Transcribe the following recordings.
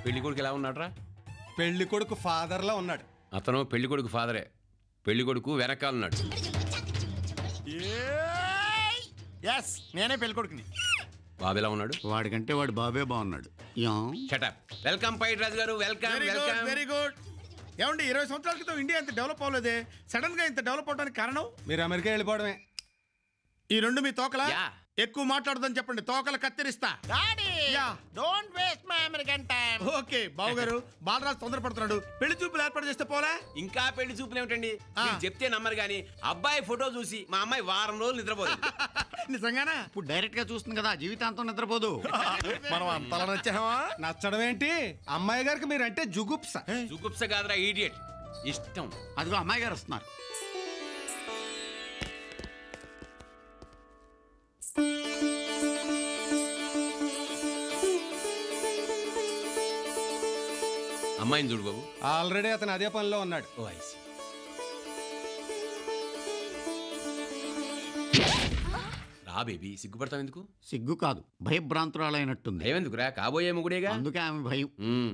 పెళ్లి కొడుకు ఎలా ఉన్నాడ్రా పెళ్లి కొడుకు ఫాదర్ లా ఉన్నాడు అతను పెళ్లి కొడుకు ఫాదరే పెళ్లి కొడుకు వెనకాల ఉన్నాడు ఎస్ నేనే పెళ్లి కొడుకుని బాబు ఎలా ఉన్నాడు వాడికంటే వాడు బాబే బాగున్నాడు యా షటప్ వెల్కమ్ పైట్ Raju garu welcome very good welcome very good ఏమండి ఇరవై సంవత్సరాల క్రితం ఇండియా ఇంత డెవలప్ అవ్వలేదే సడన్ గా ఇంత డెవలప్ అవడానికి కారణం మీరు అమెరికా వెళ్ళిపోవడమే ఈ రెండు మీ తోకల Yeah. ఎక్కువ మాట్లాడదని చెప్పండి తోకలు కత్తిరిస్తా Yeah. Don't waste my American time okay బాబు గారు బాలరాజు తొందరపడుతున్నాడు పెళ్లి చూపులు ఏర్పాటు చేస్తే పోలే ఇంకా పెళ్లి చూపులు ఏమిటండి ఆ. మీరు చెప్తే నమ్మరు కానీ అబ్బాయి ఫోటో చూసి మా అమ్మాయి వారం రోజులు నిద్రపోదు నిజంగానా ఇప్పుడు డైరెక్ట్ గా చూస్తుంది కదా జీవితాంతం నిద్రపోదు మనం అంతలా నచ్చామా నచ్చడం ఏంటి అమ్మాయి గారికి మీరంటే జుగుప్స జుగుప్స కాదురా ఈడియట్ ఇష్టం అదిగో అమ్మాయి గారు వస్తున్నారు అమ్మాయిని చూడు బాబు ఆల్రెడీ అతను అదే పనిలో ఉన్నాడు ఓ ఐసి రా బేబీ సిగ్గుపడతావు ఎందుకు సిగ్గు కాదు భయభ్రాంతురాలైనట్టుంది భయం ఎందుకురా కాబోయే మొగుడేగా అందుకే ఆమె భయం మ్మ్.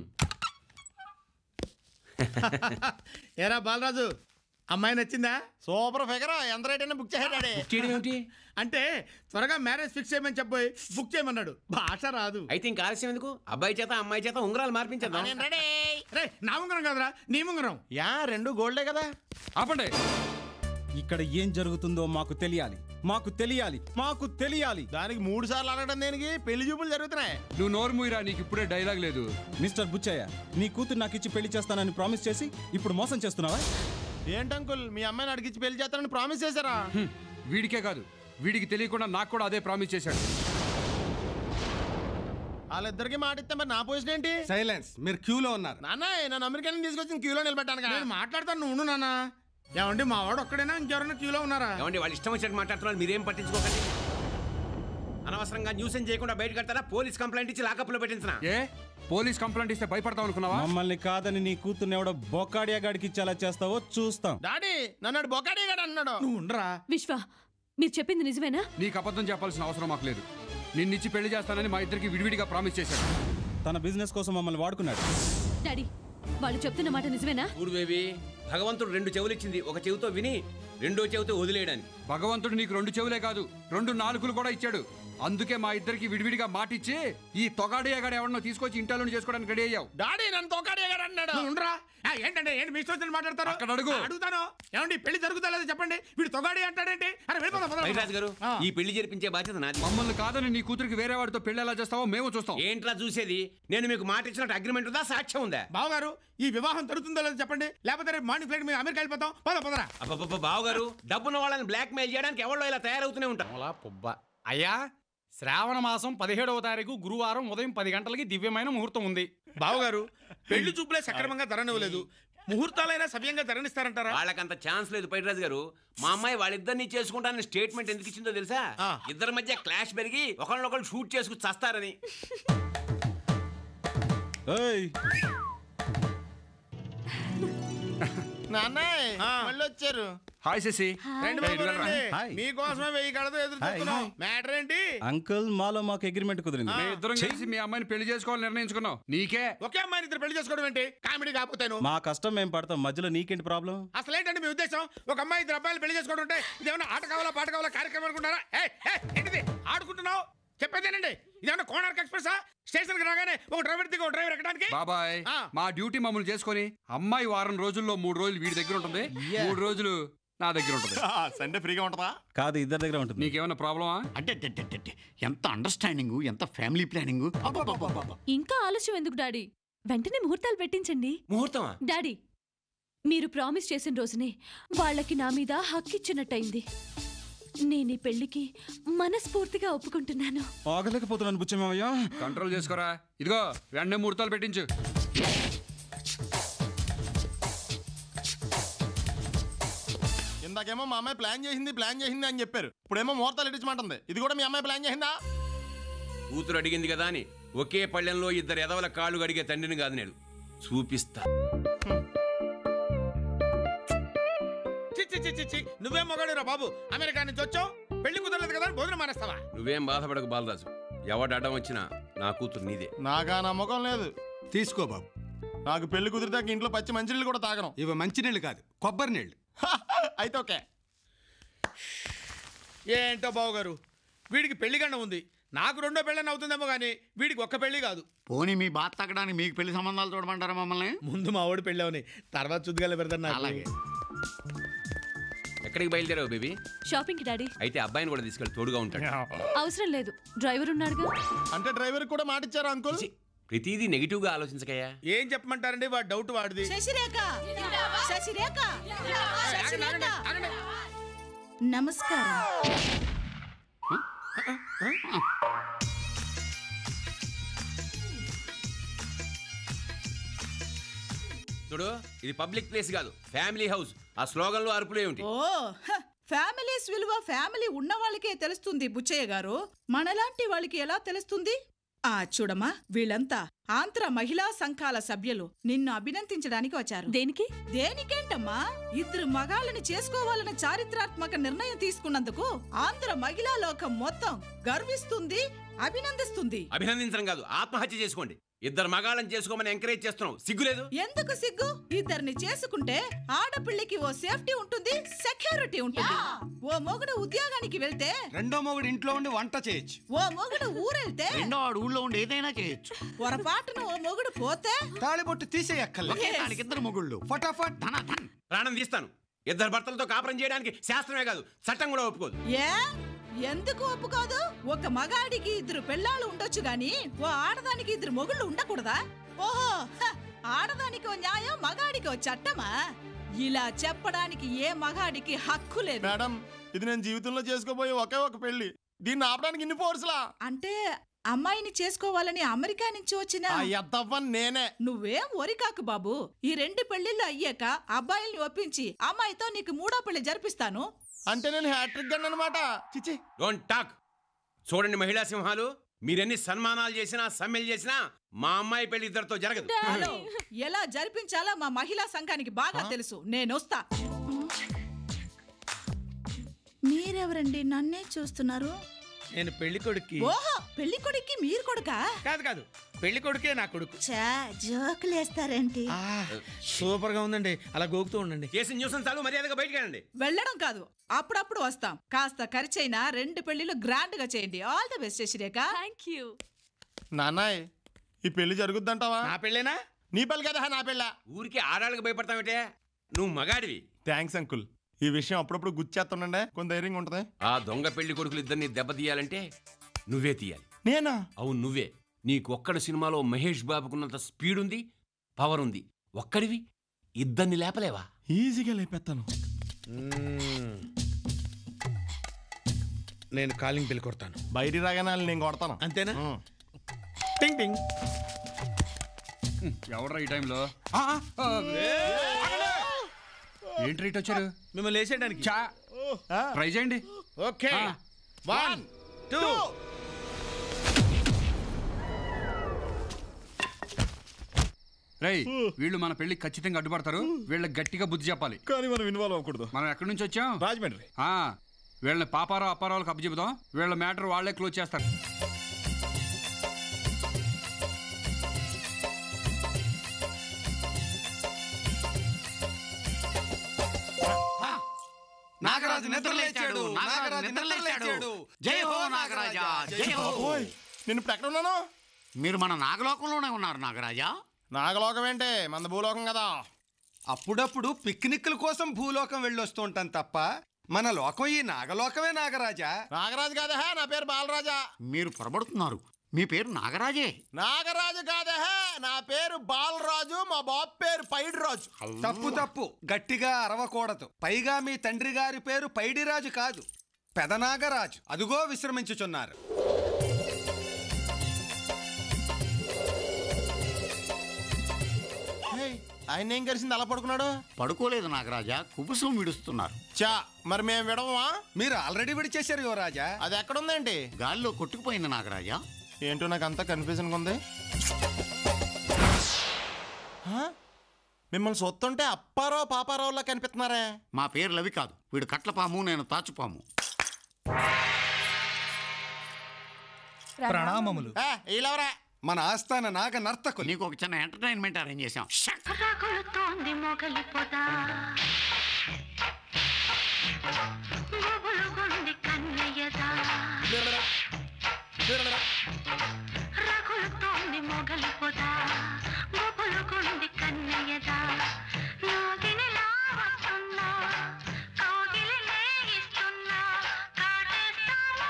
ఏరా బాలరాజు అమ్మాయి నచ్చిందా సూపర్ ఫిగర్ ఎంత రేట్ అయినా బుక్ చేసాడే చేయడం ఏమిటి అంటే త్వరగా మ్యారేజ్ ఫిక్స్ చేయమని చెప్పబోయి బుక్ చేయమన్నాడు భాష రాదు అయితే ఇంకా ఆలస్యం ఎందుకు అబ్బాయి చేత అమ్మాయి చేత ఉంగరాలు మార్పించేద్దాం నేను రెడీ రే నా ఉంగరం కాదురా నీ ఉంగరం యా రెండు గోల్డే కదా ఆపండి ఇక్కడ ఏం జరుగుతుందో మాకు తెలియాలి మాకు తెలియాలి మాకు తెలియాలి దానికి మూడు సార్లు అడగడం దేనికి పెళ్లి చూపులు జరుగుతున్నాయి నువ్వు నోరు మూయరా నీకు ఇప్పుడే డైలాగ్ లేదు మిస్టర్ బుచ్చయ్య నీ కూతురు నాకు ఇచ్చి పెళ్లి చేస్తానని ప్రామిస్ చేసి ఇప్పుడు మోసం చేస్తున్నావా ఏంటి అంకుల్ మీ అమ్మాయిని అడిగించి పెళ్లి చేస్తానని ప్రామిస్ చేశారా హ్మ్, వీడికే కాదు వీడికి తెలియకుండా నాకు కూడా అదే ప్రామిస్ చేశాడు వాళ్ళిద్దరికి మాట ఇస్తే మరి నా పొజిషన్ ఏంటి సైలెన్స్ మీరు క్యూలో ఉన్నారు నాన్న నన్ను అమెరికా తీసుకొచ్చి క్యూలో నిలబెట్టాను నేను మాట్లాడతాను నువ్వు ఉండు నాన్న ఏమండి మా వాడు ఒక్కడైనా ఇంకెవరైనా క్యూలో ఉన్నారా ఏమండి వాళ్ళు ఇష్టం వచ్చినట్టు మాట్లాడుతున్నారు మీరేం పట్టించుకోకండి అనవసరంగా న్యూసెన్స్ చేయకుండా బయట కడతారా పోలీస్ కంప్లైంట్ ఇచ్చి లాకప్లో పెట్టించిన ఏ పోలీస్ కంప్లైంట్ ఇస్తే భయపడతావు అనుకున్నావా మమ్మల్ని కాదని నీ కూతుర్ని ఎవడో బొక్కాడియా గాడికి ఇచ్చేలా చేస్తావో చూస్తాం డాడీ నన్ను బొకాడి గడ అన్నాడు నువ్వు ఉండరా విశ్వ మీరు చెప్పింది నిజమేనా నీకు అబద్ధం చెప్పాల్సిన అవసరం మాకు లేదు నిన్నిచ్చి పెళ్లి చేస్తానని మా ఇద్దరికి విడివిడిగా ప్రామిస్ చేశాడు తన బిజినెస్ కోసం మమ్మల్ని వాడుకున్నాడు డాడీ వాళ్ళు చెప్తున్న మాట నిజమేనా చూడు బేబీ భగవంతుడు రెండు చెవులు ఇచ్చింది ఒక చెవితో విని రెండో చెవితో వదిలేయడానికి భగవంతుడు నీకు రెండు చెవులే కాదు రెండు నాలుగులు కూడా ఇచ్చాడు అందుకే మా ఇద్దరికి విడివిడిగా మాటిచ్చి ఈ తొగాడియాగాడు ఎవరినో తీసుకొచ్చి ఇంటర్లో చేసుకోవడానికి రెడీ అయ్యావు డాడీ నన్ను తోకాడి గడ అన్నాడు నువ్వు ఉండరా ఆ, ఏంటంటే ఏంటి మీ ఇష్టం వచ్చినట్టు మాట్లాడతారు అక్కడ అడుగు. ఆ, అడుగుతాను ఏమండి పెళ్లి జరుగుతా లేదో చెప్పండి వీడు తొగాడి అంటాడేంటి అరే వెళ్ళిపోదాం పద. బయటరాజు గారు ఆ. ఈ పెళ్లి జరిపించే బాధ్యత నాది మమ్మల్ని కాదని నీ కూతురికి వేరే వాడితో పెళ్లి ఎలా చేస్తావో మేము చూస్తాం ఏంట్రా చూసేది నేను మీకు మాట ఇచ్చినట్టు అగ్రిమెంట్ ఉందా సాక్ష్యం ఉందా బావగారు ఈ వివాహం జరుగుతుందో లేదో చెప్పండి లేకపోతే రేపు మార్నింగ్ ఫ్లైట్ మేము అమెరికా వెళ్ళిపోతాం పద పదరా అబ్బబ్బబ్బ బావగారు డబ్బున్న వాళ్ళని బ్లాక్ మెయిల్ చేయడానికి ఎవరో ఇలా తయారవుతూనే ఉంటారు అలా పుబ్బ అయ్యా శ్రావణ మాసం పదిహేడవ తారీఖు గురువారం ఉదయం పది గంటలకి దివ్యమైన ముహూర్తం ఉంది బావగారు పెళ్లి చూపులే సక్రమంగా ధరనివ్వలేదు ముహూర్తాలైనా సవ్యంగా ధరనిస్తారంటారా వాళ్ళకంత ఛాన్స్ లేదు పైరాజు గారు మా అమ్మాయి వాళ్ళిద్దరిని చేసుకుంటానని స్టేట్మెంట్ ఎందుకు ఇచ్చిందో తెలుసా ఆ. ఇద్దరి మధ్య క్లాష్ పెరిగి ఒకళ్ళొకళ్ళు షూట్ చేసుకు చస్తారని ఏయ్, నాన్న ఆ. మళ్ళీ వచ్చారు హాయ్ శశి రండి ఏయ్, బాబు, ఇదిగోరా. రండి. హాయ్. మీకోసమే వెయ్యి కడతో ఎదురు చూస్తున్నాం మ్యాటర్ ఏంటి అంకుల్ మాలో మాకు అగ్రిమెంట్ కుదిరింది మేము ఇద్దరం కలిసి మీ అమ్మాయిని పెళ్లి చేసుకోవాలని నిర్ణయించుకున్నాం నీకే ఒకే అమ్మాయిని ఇద్దరు పెళ్లి చేసుకోవడం ఏంటి కామెడీ కాకపోతేను మా కష్టం మేము పడతాం మధ్యలో నీకేంటి ప్రాబ్లం అసలు ఏంటండి మీ ఉద్దేశం ఒక అమ్మాయి ఇద్దరు అబ్బాయిలు పెళ్లి చేసుకోవడం అంటే ఇదేమన్నా ఆట కావాలా పాట కావాలా కార్యక్రమం అనుకుంటారా ఏయ్, ఏయ్, ఏంటిది ఆడుకుంటున్నావు చెప్పేదేనండి ఇదేమన్నా కోనార్క్ ఎక్స్ప్రెసా స్టేషన్ కి రాగానే ఒక డ్రైవర్ దిగి ఒక డ్రైవర్ ఎక్కడానికి బాబాయ్ ఆ. మా డ్యూటీ మమ్మల్ని చేసుకొని అమ్మాయి వారం రోజుల్లో మూడు రోజులు వీడి దగ్గర ఉంటుంది మూడు రోజులు నా దగ్గర ఉంటుంది సండే ఫ్రీగా ఉంటుందా కాదు ఇద్దరి దగ్గర ఉంటుంది నీకేమైనా ప్రాబ్లమా అంటే టే, టే, టే, టే, ఎంత అండర్స్టాండింగ్ ఎంత ఫ్యామిలీ ప్లానింగ్ ఇంకా ఆలస్యం ఎందుకు డాడీ వెంటనే ముహూర్తాలు పెట్టించండి ముహూర్తమా డాడీ మీరు ప్రామిస్ చేసిన రోజునే వాళ్ళకి నా మీద హక్కిచ్చినట్టయింది నేను ఈ పెళ్లికి మనస్ఫూర్తిగా ఒప్పుకుంటున్నాను ఆగలేకపోతున్నాను బుచ్చమయ్య కంట్రోల్ చేసుకోరా ఇదిగో వెంటనే ముహూర్తాలు పెట్టించు ఇందాకేమో మా అమ్మాయి ప్లాన్ చేసింది ప్లాన్ చేసింది అని చెప్పారు ఇప్పుడేమో ముహూర్తాలు ఇట్టించమంటుంది ఇది కూడా మీ అమ్మాయి ప్లాన్ చేసిందా కూతురు అడిగింది కదా అని ఒకే పళ్ళెంలో ఇద్దరు ఎదవల కాళ్ళు గడిగే తండ్రిని కాదు నేను చూపిస్తా చి చి చి చి చి నువ్వేం మొగాడురా బాబు అమెరికా నుంచి వచ్చావు పెళ్లి కుదరలేదు కదా అని భోజనం మానేస్తావా నువ్వేం బాధపడకు బాలరాజు ఎవడు అడ్డం వచ్చినా నా కూతురు నీదే నాకా నమ్మకం లేదు తీసుకో బాబు నాకు పెళ్లి కుదిరితే ఇంట్లో పచ్చి మంచినీళ్ళు కూడా తాగను ఇవి మంచినీళ్ళు కాదు కొబ్బరి నీళ్ళు అయితే ఓకే ఏంటో బావు గారు వీడికి పెళ్లి గండ ఉంది నాకు రెండో పెళ్ళని అవుతుందేమో కానీ వీడికి ఒక్క పెళ్లి కాదు పోనీ మీ బాత్ తగ్గడానికి మీకు పెళ్లి సంబంధాలు చూడమంటారా మమ్మల్ని ముందు మా ఓడి పెళ్ళి అవని తర్వాత చుద్దుగాల పెడతాను నాకు అలాగే ఎక్కడికి బయలుదేరావు బేబీ షాపింగ్కి డాడీ అయితే అబ్బాయిని కూడా తీసుకెళ్ళి తోడుగా ఉంటాడు అవసరం లేదు డ్రైవర్ ఉన్నాడుగా అంటే డ్రైవర్ కూడా మాట ఇచ్చారా అంకుల్ ఛీ, ప్రతిదీ నెగిటివ్ గా ఆలోచించకయ్యా ఏం చెప్పమంటారండి వాడు డౌట్ వాడిది శశిరేఖ శశిరేఖ శశిరేఖ ఆగండి. నమస్కారం చూడు ఇది పబ్లిక్ ప్లేస్ కాదు ఫ్యామిలీ హౌస్ ఆ స్లోగన్ లో అరుపులు ఏమిటి ఓ హ, ఫ్యామిలీస్ విలువ ఫ్యామిలీ ఉన్న వాళ్ళకే తెలుస్తుంది బుచ్చయ్య గారు మనలాంటి వాళ్ళకి ఎలా తెలుస్తుంది ఆ చూడమ్మా వీళ్ళంతా ఆంధ్ర మహిళా సంఘాల సభ్యులు నిన్ను అభినందించడానికి వచ్చారు దేనికి దేనికేంటమ్మా ఇద్దరు మగాళ్ళని చేసుకోవాలన్న చారిత్రాత్మక నిర్ణయం తీసుకున్నందుకు ఆంధ్ర మహిళా లోకం మొత్తం గర్విస్తుంది అభినందిస్తుంది అభినందించడం కాదు ఆత్మహత్య చేసుకోండి ఇద్దరు మగాళ్ళని చేసుకోమని ఎంకరేజ్ చేస్తున్నావు సిగ్గులేదు ఎందుకు సిగ్గు ఇద్దరిని చేసుకుంటే ఆడపిల్లకి ఓ సేఫ్టీ ఉంటుంది సెక్యూరిటీ ఉంటుంది ఓ మొగుడు ఉద్యోగానికి వెళ్తే రెండో మొగుడు ఇంట్లో ఉండి వంట చేయొచ్చు ఓ మొగుడు ఊరెళ్తే రెండో ఆడు ఊళ్ళో ఉండి ఏదైనా చేయొచ్చు పొరపాటున ఓ మొగుడు పోతే తాళిబొట్టు తీసేయక్కర్లే ఒకే దానికి ఇద్దరు మొగుళ్ళు ఫటాఫట్ ధన ధన్ ప్రాణం తీస్తాను ఇద్దరు భర్తలతో కాపురం చేయడానికి శాస్త్రమే కాదు చట్టం కూడా ఒప్పుకోదు ఏ ఎందుకు ఒప్పుకోదు ఒక మగాడికి ఇద్దరు పెళ్ళాళ్ళు ఉండొచ్చు గాని ఓ ఆడదానికి ఇద్దరు మొగుళ్ళు ఉండకూడదా ఓహో హ, ఆడదానికి ఓ న్యాయం మగాడికి ఓ చట్టమా ఇలా చెప్పడానికి ఏ మగాడికి హక్కు లేదు మేడం ఇది నేను జీవితంలో చేసుకోబోయే ఒకే ఒక పెళ్లి దీన్ని ఆపడానికి ఇన్ని ఫోర్స్లా అంటే అమ్మాయిని చేసుకోవాలని అమెరికా నుంచి వచ్చిన ఆ ఎద్దవ్వన్ నేనే నువ్వేం ఒరికాకు బాబు ఈ రెండు పెళ్లిళ్ళు అయ్యాక అబ్బాయిల్ని ఒప్పించి అమ్మాయితో నీకు మూడో పెళ్లి జరిపిస్తాను అంటే నేను హ్యాట్రిక్ గన్ అనమాట చిచి డోంట్ టాక్ చూడండి మహిళా సింహాలు మీరెన్ని సన్మానాలు చేసినా సమ్మెలు చేసినా మా అమ్మాయి పెళ్లి ఇద్దరితో జరగదు హలో ఎలా జరిపించాలో మా మహిళా సంఘానికి బాగా తెలుసు నేను వస్తా మీరెవరండి నన్నే చూస్తున్నారు నేను పెళ్లి కొడుక్కి ఓహో పెళ్లి కొడుక్కి మీరు కొడుకా కాదు కాదు పెళ్లి కొడుకే నా కొడుకు చా జోకులేస్తారేంటి సూపర్ గా ఉందండి అలా గోకుతూ ఉండండి చేసిన న్యూసెన్స్ చాలు మర్యాదగా బయటికి వెళ్ళండి వెళ్ళడం కాదు అప్పుడప్పుడు వస్తాం కాస్త ఖర్చైనా రెండు పెళ్లిలు గ్రాండ్ గా చేయండి all the best Sasirekha thank you నాన్నాయ్ ఈ పెళ్లి జరుగుద్దంటావా నా పెళ్ళేనా నీ పెళ్ళి కదా నా పెళ్ళ ఊరికి ఆడాళ్ళకి భయపడతావేటే నువ్వు మగాడివి థ్యాంక్స్ అంకుల్ ఈ విషయం అప్పుడప్పుడు గుర్చేస్తుండే కొంత ధైర్యంగా ఉంటది ఆ దొంగ పెళ్లి కొడుకులు ఇద్దరిని దెబ్బతీయాలంటే నువ్వే తీయాలి నేనా అవును నువ్వే నీకొక్కడి సినిమాలో మహేష్ బాబుకున్నంత స్పీడ్ ఉంది పవర్ ఉంది ఒక్కడివి ఇద్దరిని లేపలేవా ఈజీగా లేపేస్తాను నేను కాలింగ్ పెళ్లి కొడతాను బయటికి రాగానే వాళ్ళని నేను కొడతాను అంతేనా ఉం. టింగ్ టింగ్ ఎవడ్రా ఈ టైంలో ఏంటి రైట్ వచ్చారు మిమ్మల్ని వేసేయడానికి చా ట్రై చేయండి ఓకే ఆ. వన్ టూ రై వీళ్ళు మన పెళ్లి ఖచ్చితంగా అడ్డుపడతారు వీళ్ళకి గట్టిగా బుద్ధి చెప్పాలి కానీ మనం ఇన్వాల్వ్ అవ్వకూడదు మనం ఎక్కడి నుంచి వచ్చాం రాజమండ్రి ఆ, వీళ్ళని పాపారావు అప్పారావులకు అప్పచెబుదాం వీళ్ళ మ్యాటర్ వాళ్ళే క్లోజ్ చేస్తారు నాగరాజు నిద్రలేచాడు నాగరాజు నిద్రలేచాడు జై హో నాగరాజా జై హో ఓయ్ నేను ఇప్పుడు ఎక్కడ ఉన్నాను మీరు మన నాగలోకంలోనే ఉన్నారు నాగరాజా నాగలోకం ఏంటి మన భూలోకం కదా అప్పుడప్పుడు పిక్నిక్ల కోసం భూలోకం వెళ్ళొస్తూ ఉంటాం తప్ప మన లోకం ఈ నాగలోకమే నాగరాజా నాగరాజు కాదా నా పేరు బాలరాజా మీరు పొరబడుతున్నారు మీ పేరు నాగరాజే నాగరాజు కాదా నా పేరు బాలరాజు మా బాబు పేరు పైడి రాజు తప్పు తప్పు గట్టిగా అరవకూడదు పైగా మీ తండ్రి గారి పేరు పైడిరాజు కాదు పెదనాగరాజు అదుగో విశ్రమించుచున్నారు హేయ్, ఆయన ఏం కలిసింది అలా పడుకున్నాడు పడుకోలేదు నాగరాజా కుబుసం విడుస్తున్నారు చా మరి మేము విడవమా మీరు ఆల్రెడీ విడిచేశారు యువరాజా అది ఎక్కడుందేంటి గాలిలో కొట్టుకుపోయింది నాగరాజా ఏంటో నాకు అంతా కన్ఫ్యూజన్గా ఉంది హా? మిమ్మల్ని సొత్తుంటే అప్పారావు పాపారావులా కనిపిస్తున్నారే మా పేర్లు అవి కాదు వీడు కట్లపాము నేను తాచుపాము ఏ, వీళ్ళెవరా మన ఆస్థాన నాగ నర్తకులు నీకు ఒక చిన్న ఎంటర్టైన్మెంట్ అరేంజ్ చేసాం రగులుతోంది మొగలి పొద గుబులుగుంది కన్నయ్యదా రగులుతోంది మొగలి పొద గుబులుగుంది కన్నయ్యదా నాగినిలా వస్తున్నా కౌగిలి లేగిస్తున్నా కాటేస్తావా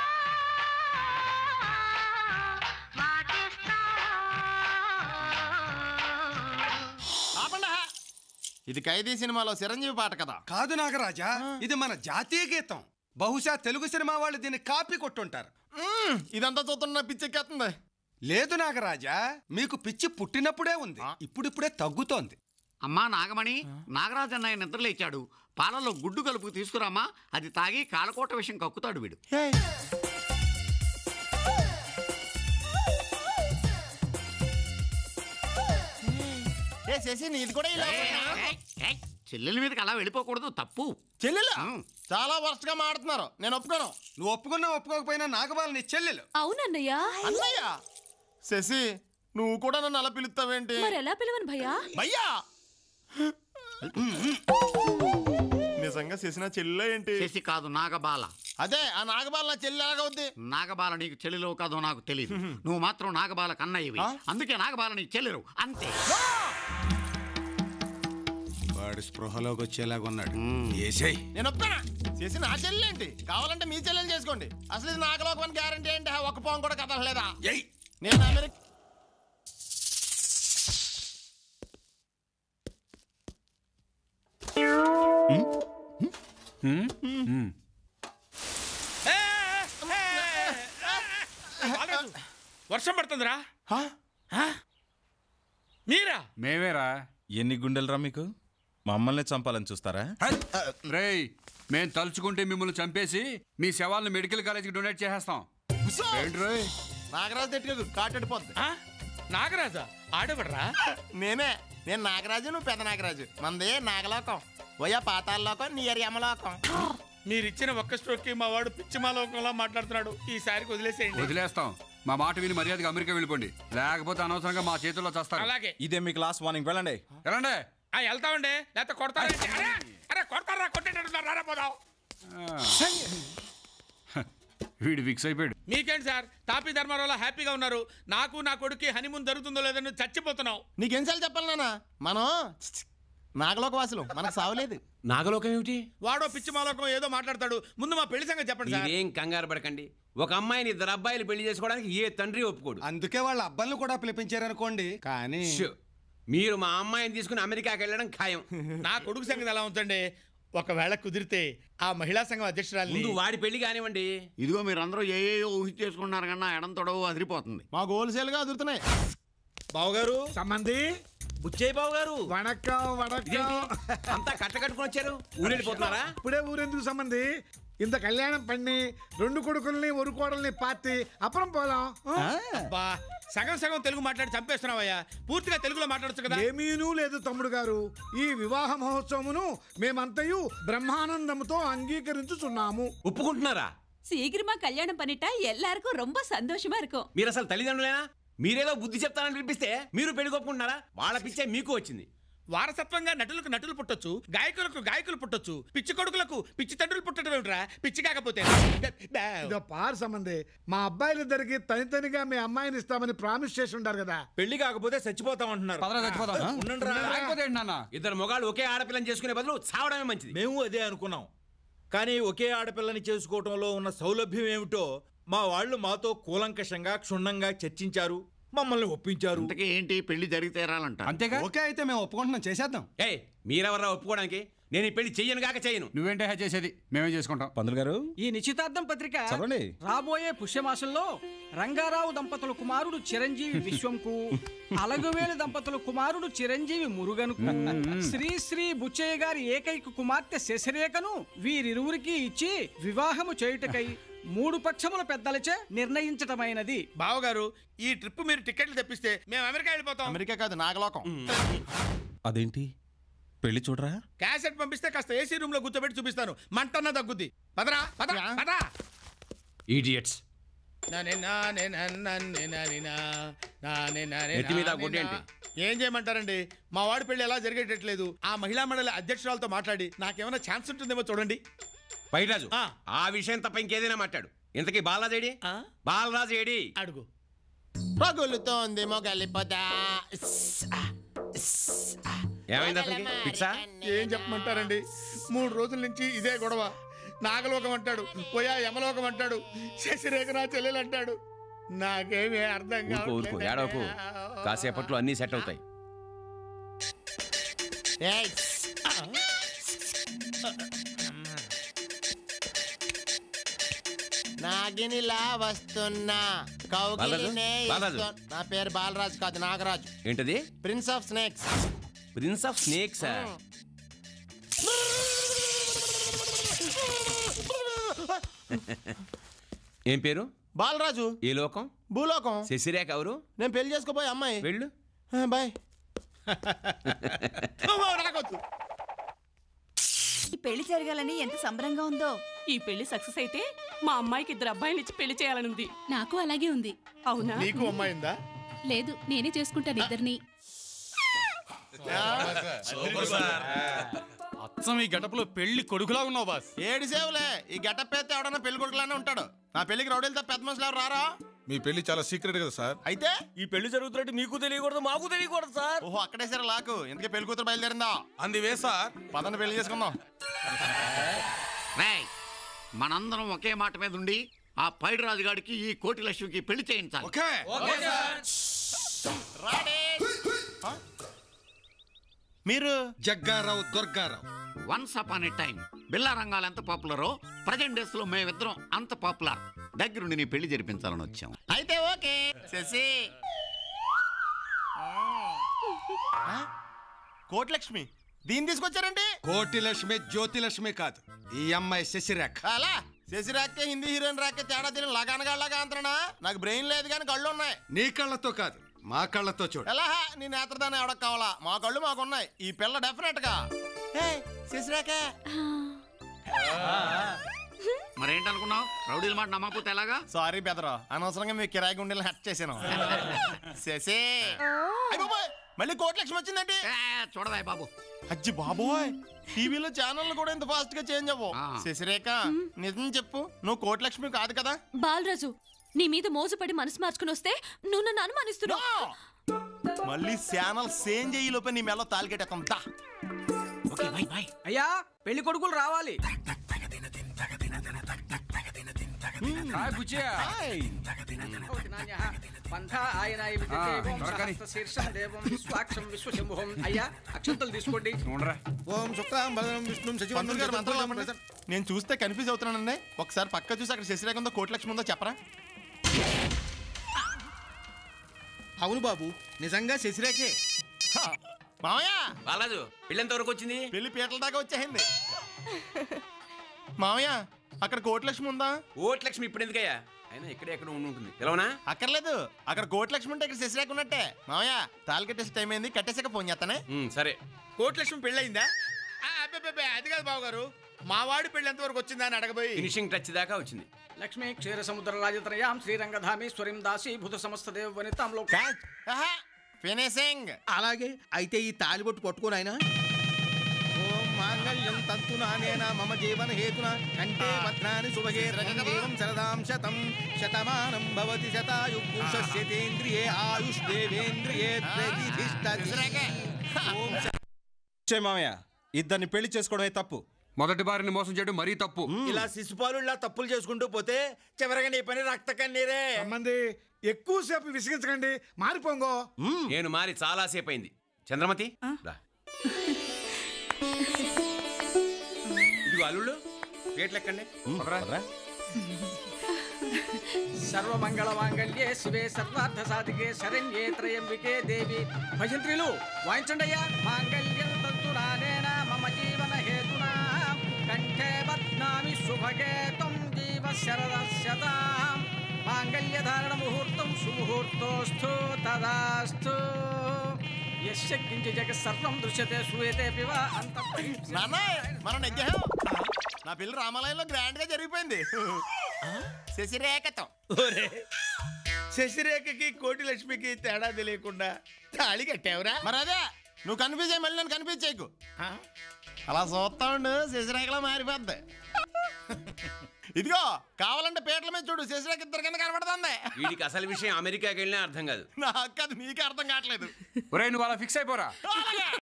వాటేస్తావా ఆపండి హా. ఇది ఖైదీ సినిమాలో చిరంజీవి పాట కదా కాదు నాగరాజా ఇది మన జాతీయ గీతం బహుశా తెలుగు సినిమా వాళ్ళు దీన్ని కాపీ కొట్టుంటారు మ్మ్, ఇదంతా చూస్తున్న పిచ్చెక్కేస్తుంది లేదు నాగరాజా మీకు పిచ్చి పుట్టినప్పుడే ఉంది ఇప్పుడిప్పుడే తగ్గుతోంది అమ్మా నాగమణి నాగరాజు అన్నయ్య నిద్రలేచాడు పాలలో గుడ్డు కలుపు తీసుకురామా అది తాగి కాలకోట విషయం కక్కుతాడు వీడు ఏ శశి నీది కూడా ఇలా ఏయ్, ఏయ్, ఏయ్, చెల్లెల మీదకి అలా వెళ్ళిపోకూడదు తప్పు చెల్లెలు ఆ. చాలా వర్స్ట్ గా మాడుతున్నారు నేను ఒప్పుకోను నువ్వు ఒప్పుకున్నా ఒప్పుకోకపోయినా నాగబాల నీ చెల్లెలు అవునన్నయ్య అన్నయ్య శశి నువ్వు కూడా నన్ను అలా పిలుస్తావేంటి మరెలా పిలవను భయ్యా భయ్యా నిజంగా శశిన చెల్లె ఏంటి చేసి కాదు నాగబాల అదే ఆ నాగబాల నా చెల్లి ఎలాగవుద్ది నాగబాల నీకు చెల్లెలో కాదో నాకు తెలియదు నువ్వు మాత్రం నాగబాల కన్నయ్యవి అందుకే నాగబాల నీకు చెల్లెరు అంతే వాడు స్పృహలోకి వచ్చేలాగా ఉన్నాడు ఏసేయ్ నేను ఒప్పుకోనా శశి నా చెల్లి ఏంటి కావాలంటే మీ చెల్లెని చేసుకోండి అసలు ఇది నాగలోకమని గ్యారంటీ ఏంటి ఒక్క పోం కూడా కదలలేదా ఏయ్ నేను అమెరికా బాలరాజు, వర్షం పడుతుందిరా ఆ? మీరా మేమేరా ఎన్ని గుండెలరా మీకు మమ్మల్ని చంపాలని చూస్తారా రేయ్ మేం తలుచుకుంటే మిమ్మల్ని చంపేసి మీ శవాలను మెడికల్ కాలేజీకి డొనేట్ చేసేస్తాం ఏంటి రోయ్ నాగరాజు తిట్టదు కాటెడిపోద్ది ఆ? నాగరాజా ఆడవడరా నేనే నేను నాగరాజు నువ్వు పెద్ద నాగరాజు మంది నాగలోకం పోయా పాతాళలోకం నీ యమలోకం మీరిచ్చిన ఒక్క స్ట్రోక్ కి మా వాడు పిచ్చిమాలోకంలా మాట్లాడుతున్నాడు ఈసారికి వదిలేసేయండి వదిలేస్తాం మా మాట విని మర్యాదగా అమెరికా వెళ్ళిపోండి లేకపోతే అనవసరంగా మా చేతుల్లో చేస్తారు అలాగే ఇదే మీకు లాస్ట్ వార్నింగ్ వెళ్ళండి ఎలాండే ఆ వెళ్తామండి లేకపోతే కొడతారండి అరే అరే కొడతారా కొట్టేటట్టున్నారు రారా పోదాం వీడు ఫిక్స్ అయిపోయాడు మీకేంటి సార్ తాపీ ధర్మారావులో హ్యాపీగా ఉన్నారు నాకు నా కొడుకు హనీమూన్ జరుగుతుందో లేదని చచ్చిపోతున్నావు నీకెన్నిసార్లు చెప్పాలి నాన్న మనం నాగలోక వాసులు మనకు సావలేదు నాగలోకం ఏమిటి వాడో పిచ్చి మాలోకం ఏదో మాట్లాడతాడు ముందు మా పెళ్లి సంగతి చెప్పండి సార్ మీరేం కంగారు పడకండి ఒక అమ్మాయిని ఇద్దరు అబ్బాయిలు పెళ్లి చేసుకోవడానికి ఏ తండ్రి ఒప్పుకోడు అందుకే వాళ్ళ అబ్బాయిలను కూడా పిలిపించారనుకోండి కానీ షూ. మీరు మా అమ్మాయిని తీసుకుని అమెరికాకి వెళ్ళడం ఖాయం నా కొడుకు సంగతి ఎలా ఉంచండి ఒకవేళ కుదిరితే ఆ మహిళా సంఘం అధ్యక్షురాలు ముందు వాడి పెళ్లి కానివ్వండి ఇదిగో మీరందరూ ఏ ఏ ఊహి చేసుకున్నారు కన్నా ఎడం తొడవు అదిరిపోతుంది మా గోల్సేలుగా అదురుతున్నాయి బావగారు సంబంధి బుచ్చయ్య బాబు గారు వణక్కం వణక్కం అంతా కట్ట కట్టుకుని వచ్చారు ఊరెళ్ళిపోతున్నారా ఇప్పుడే ఊరెందుకు సంబంధి ఇంత కళ్యాణం పన్ని రెండు కొడుకుల్ని ఒక కోడల్ని పాతి అப்புறம் పోలాం అబ్బా సగం సగం తెలుగు మాట్లాడి చంపేస్తున్నావయ్యా పూర్తిగా తెలుగులో మాట్లాడచ్చు కదా ఏమీనూ లేదు తమ్ముడు గారు ఈ వివాహ మహోత్సవమును మేమంతయు బ్రహ్మానందముతో అంగీకరించుచున్నాము ఒప్పుకుంటున్నారా சீக்கிரமா கல்யாணம் பண்ணிட்டா எல்லாருக்கும் ரொம்ப சந்தோஷமா இருக்கும் మీరు అసలు తల్లిదండ్రులేనా మీరేదో బుద్ధి చెప్తానని పిలిపిస్తే మీరు పెళ్లి కొప్పుకుంటున్నారా వాళ్ళ పిచ్చే మీకు వచ్చింది వారసత్వంగా నటులకు నటులు పుట్టొచ్చు గాయకులకు గాయకులు పుట్టొచ్చు పిచ్చి కొడుకులకు పిచ్చి తండ్రులు పుట్టడం ఏమిట్రా పిచ్చి కాకపోతే ఇదో పార్ సంబంధి మా అబ్బాయిలిద్దరికి తనితనిగా మీ అమ్మాయిని ఇస్తామని ప్రామిస్ చేసి ఉంటారు కదా పెళ్లి కాకపోతే చచ్చిపోతామంటున్నారు పదరా చచ్చిపోదాం లేకపోతే ఏంటి నాన్న ఇద్దరు మొగాళ్ళు ఒకే ఆడపిల్లని చేసుకునే బదులు చావడమే మంచిది మేము అదే అనుకున్నాం కానీ ఒకే ఆడపిల్లని చేసుకోవటంలో ఉన్న సౌలభ్యం ఏమిటో మా వాళ్ళు మాతో కూలంకషంగా క్షుణ్ణంగా చర్చించారు మమ్మల్ని ఒప్పించారు ఇంతకీ ఏంటి పెళ్లి జరిగి తీరాలంట అంతేగా ఓకే అయితే మేము ఒప్పుకుంటున్నాం చేసేద్దాం ఏ మీరెవర్రా ఒప్పుకోవడానికి నేను ఈ పెళ్లి చెయ్యను కాక చెయ్యను నువ్వేంటే హే చేసేది మేమే చేసుకుంటాం పందులు గారు ఈ నిశ్చితార్థం పత్రిక చదవండి రాబోయే పుష్యమాసంలో రంగారావు దంపతుల కుమారుడు చిరంజీవి విశ్వంకు అలగువేలు దంపతుల కుమారుడు చిరంజీవి మురుగనుకు శ్రీ శ్రీ బుచ్చయ్య గారి ఏకైక కుమార్తె శశరేఖను వీరిరువురికి ఇచ్చి వివాహము చేయుటకై మూడు పక్షముల పెద్దలచే నిర్ణయించటమైనది బావగారు ఈ ట్రిప్ మీరు టికెట్లు తెప్పిస్తే మేము అమెరికా వెళ్ళిపోతాం అమెరికా కాదు నాగలోకం అదేంటి పెళ్లి చూడరా క్యాసెట్ పంపిస్తే కాస్త ఏసీ రూమ్ లో కూర్చోబెట్టి చూపిస్తాను మంటన్న తగ్గుద్ది పదరా పద పద ఈడియట్స్ నానే నానే నన్నే నాని నా, నానే నానే నెత్తి మీద నానే గుడ్డ నా. ఏంటి? ఏం చేయమంటారండి మా వాడి పెళ్లి ఎలా జరిగేటట్లేదు ఆ మహిళా మండలి అధ్యక్షురాలతో మాట్లాడి నాకేమైనా ఛాన్స్ ఉంటుందేమో చూడండి పైరాజు ఆ విషయం తప్ప ఇంకేదైనా మాట్లాడు ఇంతకీ బాలరాజు ఏడి బాలరాజు ఏడి అడుగు పగులుతోంది మొగలిపోదా ఏమైంది అతనికి ఫిక్సా ఏం చెప్పమంటారండి మూడు రోజుల నుంచి ఇదే గొడవ నాగలోకం అంటాడు పోయా యమలోకం అంటాడు శశిరేఖ నా చెల్లెలు అంటాడు నాకేమీ అర్థం ఊరుకో ఊరుకో ఏడవకు కాసేపట్లో అన్నీ సెట్ అవుతాయి నాగినిలా వస్తున్నా బాలరాజు? కౌగిలినే బాలరాజు? ఇస్తు- నా పేరు బాలరాజు కాదు నాగరాజు ఏంటది prince of snakes prince of snakes ఏం పేరు బాలరాజు ఏ లోకం భూలోకం శశిరేఖ ఎవరు నేను పెళ్లి చేసుకోబోయే అమ్మాయి వెళ్ళు బాయ్ రాకొద్దు ఈ పెళ్లి జరగాలని ఎంత సంబరంగా ఉందో ఈ పెళ్లి సక్సెస్ అయితే మా అమ్మాయికి ఇద్దరు అబ్బాయిలు ఇచ్చి పెళ్లి చేయాలని ఉంది నాకు అలాగే ఉంది అవునా నీకు అమ్మాయిందా లేదు నేనే చేసుకుంటాను ఇద్దరిని అచ్చం ఈ గడపలో పెళ్లి కొడుకులా ఉన్నావు బాస్ ఏడు సేవులే ఈ గెటప్ అయితే ఎవడన్నా పెళ్లి కొడుకులానే ఉంటాడు నా పెళ్లికి రౌడీలతో పెద్ద మనుషులు ఎవరు రారా మీ పెళ్లి చాలా సీక్రెట్ కదా సార్ అయితే ఈ పెళ్లి జరుగుతున్నట్టు మీకు తెలియకూడదు మాకు తెలియకూడదు సార్ ఓహో అక్కడే సరే లాకు ఎందుకే పెళ్లి కూతురు బయలుదేరిందా అందివే సార్ పదండి పెళ్లి చేసుకుందాం రేయ్, మనందరం ఒకే మాట మీద ఉండి ఆ పైడి రాజుగాడికి ఈ కోటి లక్ష్మికి పెళ్లి చేయించాలి మీరు Jaggarao Durgarao once upon a time Billa రంగాలు ఎంత పాపులరో ప్రజెంట్ డేస్ లో మేమిద్దరం అంత పాపులర్ దగ్గరుండి నీ పెళ్లి జరిపించాలని వచ్చాం అయితే ఓకే శశి కోటిలక్ష్మి దీన్ని తీసుకొచ్చారండి కోటి లక్ష్మి జ్యోతి లక్ష్మి కాదు ఈ అమ్మాయి శశిరేఖ అలా శశిరేఖ హిందీ హీరోయిన్ రాక తేడా తెలియని లగానగాళ్ళగా అంతనా నాకు బ్రెయిన్ లేదు కానీ కళ్ళు ఉన్నాయి నీ కళ్ళతో కాదు మా కళ్ళతో చూడు ఎలా నీ నేత్రదానం ఎవడకు కావాలా మా కళ్ళు మాకున్నాయి ఈ పిల్ల డెఫినెట్ గా ఏయ్, శశిరేఖ మరేంటనుకున్నావు రౌడీల మాట నమ్మకపోతే ఎలాగా సారీ బెదరా అనవసరంగా మీ కిరాయి గుండెలు హట్ చేశాను శశి అయ్ బాబోయ్, మళ్ళీ కోట్లక్ష్మి వచ్చిందండి చూడవా బాబు అజ్జి బాబోయ్ టీవీలో ఛానల్ కూడా ఇంత ఫాస్ట్ గా చేంజ్ అవ్వవు శశిరేఖ నిజం చెప్పు నువ్వు కోట్లక్ష్మి కాదు కదా బాలరాజు నీ మీద మోసపడి మనసు మార్చుకుని వస్తే నువ్వు నన్ను అనుమానిస్తున్నావు మళ్ళీ ఛానల్ సేమ్ చేయి లోపే నీ మెల్ల తాలికెట్టేస్తాం దా అయ్యా పెళ్లి కొడుకులు రావాలి పంథ ఆయన శీర్షం దేవం స్వాక్షం విశ్వశంభువం అయ్యా అక్షంతలు తీసుకోండి ఓం శుక్లాం భద్రం విష్ణుం పంతులు గారు మంత్రాలు ఆపండి. నేను చూస్తే కన్ఫ్యూజ్ అవుతున్నానండి ఒకసారి పక్క చూసి అక్కడ శశిరేఖ ఉందో కోట్లక్ష్మి ఉందో చెప్పరా అవును బాబు నిజంగా శశిరేఖే మామయ్య బాలాజు పెళ్ళి ఎంత వరకు వచ్చింది పెళ్లి పీటల దాకా వచ్చేసింది మామయ్య అక్కడ కోట్లక్ష్మి ఉందా ఓట్లక్ష్మి ఇప్పుడు ఎందుకయ్యా అయినా ఇక్కడే ఎక్కడ ఉండి ఉంటుంది తెలవనా అక్కర్లేదు అక్కడ కోట్లక్ష్మి ఉంటే ఇక్కడ శశిరేఖ ఉన్నట్టే మామయ్య తాళి కట్టేసి టైం అయింది కట్టేసాక ఫోన్ చేస్తానే సరే కోట్లక్ష్మి పెళ్ళయిందా ఆ, అబ్బే, అబ్బే, అబ్బే, అది కాదు బాబు గారు మా వాడి పెళ్లి ఎంతవరకు వచ్చిందా అని అడగబోయి ఫినిషింగ్ టచ్ దాకా వచ్చింది లక్ష్మీ క్షీర సముద్ర రాజత్రయాం శ్రీరంగధామేశ్వరిం దాసి భూత సమస్త దేవ వనితాంలో ఫినిషింగ్ అలాగే అయితే ఈ తాలిబొట్టు పట్టుకోను ఆయన ఓం మాంగళ్యం తంతు నానేన మమ జీవన హేతున కంటే భద్రాని శుభగే దేవం శరదాం శతం శతమానం భవతి శతాయు పురుషస్యేంద్రియే ఆయుష్ దేవేంద్రియే ప్రతిష్టతి ఓం చే మామయ్య ఇద్దరిని పెళ్లి చేసుకోవడమే తప్పు మొదటి భార్యని మోసం చేయడం మరీ తప్పు ఇలా శిశుపాలు ఇలా తప్పులు చేసుకుంటూ పోతే చివరిగా నీ పని రక్త కన్నీరే సంబంధి ఎక్కువసేపు విసిగించకండి మారిపోంగో నేను మారి చాలా సేపు అయింది చంద్రమతి రా. ఇదిగో అల్లుళ్ళు పేట్లు ఎక్కండి సర్వమంగళ మాంగళ్యే శివే సర్వార్థ సాధికే శరణ్యే త్రయంబికే దేవి భజంత్రులు వాయించండి అయ్యా మాంగళ్యం తంతురానేన మమ జీవన హేతునా కంఠే బధ్నామి శుభగే త్వం జీవ శరదశతాం మాంగళ్య ధారణ ముహూర్తం సుముహూర్తోస్థు తదాస్థు యస్య కించి జగత్ సర్వం దృశ్యతే సూయతే పివ అంత నాన్న మనం నెగ్గాం నా పెళ్లి రామాలయంలో గ్రాండ్ గా జరిగిపోయింది శశిరేఖతో ఒరే శశిరేఖకి కోటి లక్ష్మికి తేడా తెలియకుండా తాళి కట్టావురా మరి అదే నువ్వు కన్ఫ్యూజ్ అయ్యి మళ్ళీ నన్ను కన్ఫ్యూజ్ చేయకు అలా చూస్తా ఉండు శశిరేఖలో మారిపోద్ది ఇదిగో కావాలంటే పేట్ల మీద చూడు శశిరేఖ ఇద్దరు కింద కనబడుతుంది వీడికి అసలు విషయం అమెరికాకి వెళ్ళినా అర్థం కాదు నాకు అది నీకే అర్థం కావట్లేదు ఒరేయ్ నువ్వు అలా ఫిక్స్ అయిపోరా అలాగే